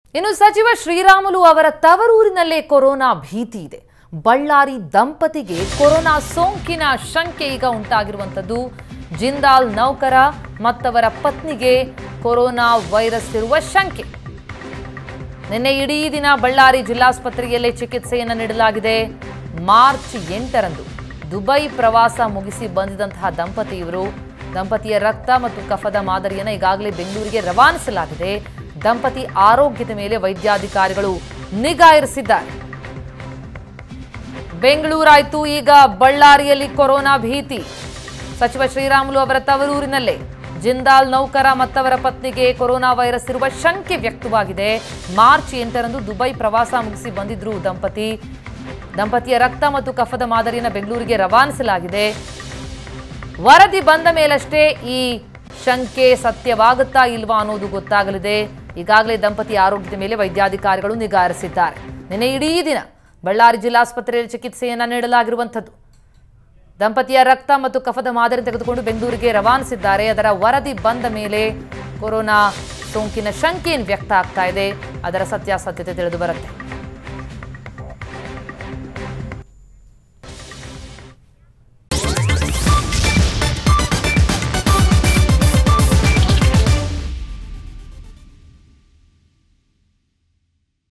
ಇನ್ನು ಸಚಿವ ಶ್ರೀರಾಮುಲು ಅವರ ತವರೂರಿನಲ್ಲೇ ಕೊರೋನಾ ಭೀತಿ ಇದೆ ಬಳ್ಳಾರಿ ದಂಪತಿಗೆ ಕೊರೋನಾ ಸೋಂಕಿನ ಶಂಕೆ ಈಗ ಉಂಟಾಗಿರುವಂಥದ್ದು ಜಿಂದಾಲ್ ನೌಕರ ಮತ್ತವರ ಪತ್ನಿಗೆ ಕೊರೋನಾ ವೈರಸ್ ಇರುವ ಶಂಕೆ ನಿನ್ನೆ ಇಡೀ ದಿನ ಬಳ್ಳಾರಿ ಜಿಲ್ಲಾಸ್ಪತ್ರೆಯಲ್ಲೇ ಚಿಕಿತ್ಸೆಯನ್ನು ನೀಡಲಾಗಿದೆ ಮಾರ್ಚ್ ಎಂಟರಂದು ದುಬೈ ಪ್ರವಾಸ ಮುಗಿಸಿ ಬಂದಿದಂತಹ ದಂಪತಿ ಇವರು ದಂಪತಿಯ ರಕ್ತ ಮತ್ತು ಕಫದ ಮಾದರಿಯನ್ನು ಈಗಾಗಲೇ ಬೆಂಗಳೂರಿಗೆ ರವಾನಿಸಲಾಗಿದೆ ದಂಪತಿ ಆರೋಗ್ಯದ ಮೇಲೆ ವೈದ್ಯಾಧಿಕಾರಿಗಳು ನಿಗಾ ಇರಿಸಿದ್ದಾರೆ ಬೆಂಗಳೂರಾಯ್ತು ಈಗ ಬಳ್ಳಾರಿಯಲ್ಲಿ ಕೊರೋನಾ ಭೀತಿ ಸಚಿವ ಶ್ರೀರಾಮುಲು ಅವರ ತವರೂರಿನಲ್ಲೇ ಜಿಂದಾಲ್ ನೌಕರ ಮತ್ತವರ ಪತ್ನಿಗೆ ಕೊರೋನಾ ವೈರಸ್ ಇರುವ ಶಂಕೆ ವ್ಯಕ್ತವಾಗಿದೆ ಮಾರ್ಚ್ ಎಂಟರಂದು ದುಬೈ ಪ್ರವಾಸ ಮುಗಿಸಿ ಬಂದಿದ್ರು ದಂಪತಿ ದಂಪತಿಯ ರಕ್ತ ಮತ್ತು ಕಫದ ಮಾದರಿಯನ್ನು ಬೆಂಗಳೂರಿಗೆ ರವಾನಿಸಲಾಗಿದೆ ವರದಿ ಬಂದ ಮೇಲಷ್ಟೇ ಈ ಶಂಕೆ ಸತ್ಯವಾಗುತ್ತಾ ಇಲ್ವಾ ಅನ್ನೋದು ಗೊತ್ತಾಗಲಿದೆ ಈಗಾಗಲೇ ದಂಪತಿ ಆರೋಗ್ಯದ ಮೇಲೆ ವೈದ್ಯಾಧಿಕಾರಿಗಳು ನಿಗಾ ಇರಿಸಿದ್ದಾರೆ ನಿನ್ನೆ ಇಡೀ ದಿನ ಬಳ್ಳಾರಿ ಜಿಲ್ಲಾಸ್ಪತ್ರೆಯಲ್ಲಿ ಚಿಕಿತ್ಸೆಯನ್ನು ನೀಡಲಾಗಿರುವಂಥದ್ದು ದಂಪತಿಯ ರಕ್ತ ಮತ್ತು ಕಫದ ಮಾದರಿ ತೆಗೆದುಕೊಂಡು ಬೆಂಗಳೂರಿಗೆ ರವಾನಿಸಿದ್ದಾರೆ ಅದರ ವರದಿ ಬಂದ ಮೇಲೆ ಕೊರೋನಾ ಸೋಂಕಿನ ಶಂಕೆ ಏನು ವ್ಯಕ್ತ ಆಗ್ತಾ ಇದೆ ಅದರ ಸತ್ಯಾಸತ್ಯತೆ ತಿಳಿದು ಬರುತ್ತೆ